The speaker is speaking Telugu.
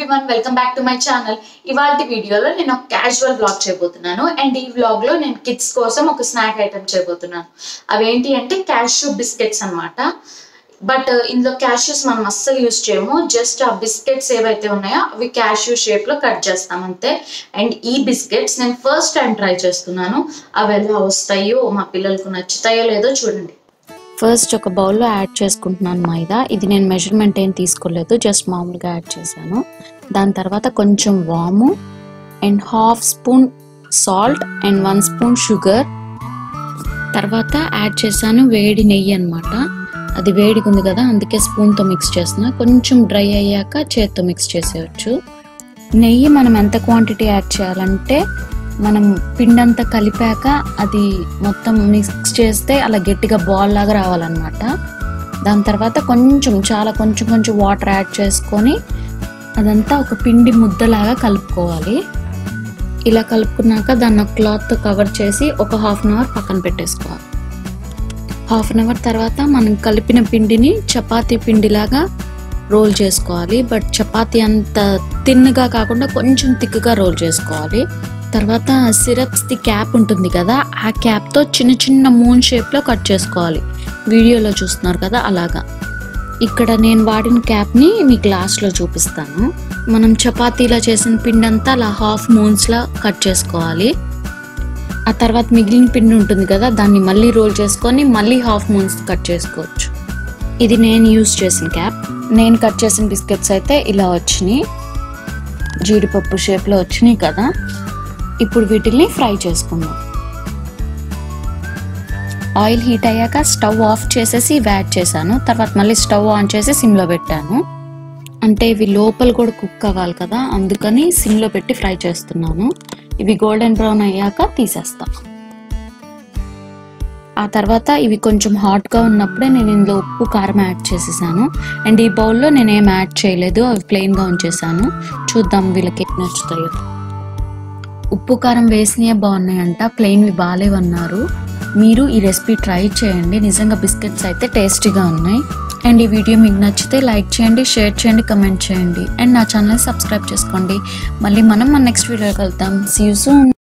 everyone welcome back to my channel ఇవాళ వీడియోలో నేను ఒక క్యాజువల్ బ్లాగ్ చేయబోతున్నాను అండ్ ఈ వ్లాగ్ లో నేను కిడ్స్ కోసం ఒక స్నాక్ ఐటమ్ చేయబోతున్నాను అవేంటి అంటే క్యాష్యూ బిస్కెట్స్ అన్నమాట బట్ ఇందులో క్యాష్యూస్ మనం అస్సలు యూస్ చేయము జస్ట్ ఆ బిస్కెట్స్ ఏవైతే ఉన్నాయో అవి క్యాష్యూ షేప్ లో కట్ చేస్తాం అంతే అండ్ ఈ బిస్కెట్స్ నేను ఫస్ట్ టైం ట్రై చేస్తున్నాను అవి ఎలా వస్తాయో మా పిల్లలకు నచ్చుతాయో లేదో చూడండి ఫస్ట్ ఒక బౌల్లో యాడ్ చేసుకుంటున్నాను మైదా ఇది నేను మెజర్మెంట్ ఏం తీసుకోలేదు జస్ట్ మామూలుగా యాడ్ చేశాను దాని తర్వాత కొంచెం వాము and half spoon salt and one spoon sugar తర్వాత యాడ్ చేశాను వేడి నెయ్యి అనమాట అది వేడిగా ఉంది కదా అందుకే స్పూన్తో మిక్స్ చేస్తున్నా కొంచెం డ్రై అయ్యాక చేత్తో మిక్స్ చేసేయచ్చు నెయ్యి మనం ఎంత క్వాంటిటీ యాడ్ చేయాలంటే మనం పిండంతా కలిపాక అది మొత్తం మిక్స్ చేస్తే అలా గట్టిగా బాల్ లాగా రావాలన్నమాట దాని తర్వాత కొంచెం చాలా కొంచెం కొంచెం వాటర్ యాడ్ చేసుకొని అదంతా ఒక పిండి ముద్దలాగా కలుపుకోవాలి ఇలా కలుపుకున్నాక దాన్ని ఒక క్లాత్తో కవర్ చేసి ఒక హాఫ్ అన్ అవర్ పక్కన పెట్టేసుకోవాలి హాఫ్ అన్ అవర్ తర్వాత మనం కలిపిన పిండిని చపాతీ పిండిలాగా రోల్ చేసుకోవాలి బట్ చపాతీ అంత తిన్నగా కాకుండా కొంచెం తిక్కుగా రోల్ చేసుకోవాలి తర్వాత సిరప్స్ది క్యాప్ ఉంటుంది కదా ఆ క్యాప్తో చిన్న చిన్న మూన్ షేప్లో కట్ చేసుకోవాలి వీడియోలో చూస్తున్నారు కదా అలాగా ఇక్కడ నేను వాడిన క్యాప్ని మీ గ్లాస్లో చూపిస్తాను మనం చపాతీలా చేసిన పిండి అంతా అలా హాఫ్ మూన్స్లా కట్ చేసుకోవాలి ఆ తర్వాత మిగిలిన పిండి ఉంటుంది కదా దాన్ని మళ్ళీ రోల్ చేసుకొని మళ్ళీ హాఫ్ మూన్స్ కట్ చేసుకోవచ్చు ఇది నేను యూస్ చేసిన క్యాప్ నేను కట్ చేసిన బిస్కెట్స్ అయితే ఇలా వచ్చినాయి జీడిపప్పు షేప్లో వచ్చినాయి కదా ఇప్పుడు వీటిల్ని ఫ్రై చేసుకుందాం ఆయిల్ హీట్ అయ్యాక స్టవ్ ఆఫ్ చేసేసి ఇవి యాడ్ చేశాను తర్వాత మళ్ళీ స్టవ్ ఆన్ చేసి సిమ్లో పెట్టాను అంటే ఇవి లోపల కూడా కుక్ అవ్వాలి కదా అందుకని సిమ్లో పెట్టి ఫ్రై చేస్తున్నాను ఇవి గోల్డెన్ బ్రౌన్ అయ్యాక తీసేస్తాం ఆ తర్వాత ఇవి కొంచెం హాట్గా ఉన్నప్పుడే నేను ఇందులో ఉప్పు కారం యాడ్ చేసేసాను అండ్ ఈ బౌల్లో నేను ఏం యాడ్ చేయలేదు అవి ప్లెయిన్గా ఉంచేసాను చూద్దాం వీళ్ళకి ఏం నచ్చుతాయో ఉప్పు కారం వేసినవే బాగున్నాయంట ప్లెయిన్వి బాగాలేవన్నారు మీరు ఈ రెసిపీ ట్రై చేయండి నిజంగా బిస్కెట్స్ అయితే టేస్టీగా ఉన్నాయి అండ్ ఈ వీడియో మీకు నచ్చితే లైక్ చేయండి షేర్ చేయండి కమెంట్ చేయండి అండ్ నా ఛానల్ సబ్స్క్రైబ్ చేసుకోండి మళ్ళీ మనం మన నెక్స్ట్ వీడియోకి వెళ్తాం సీ యూ సూన్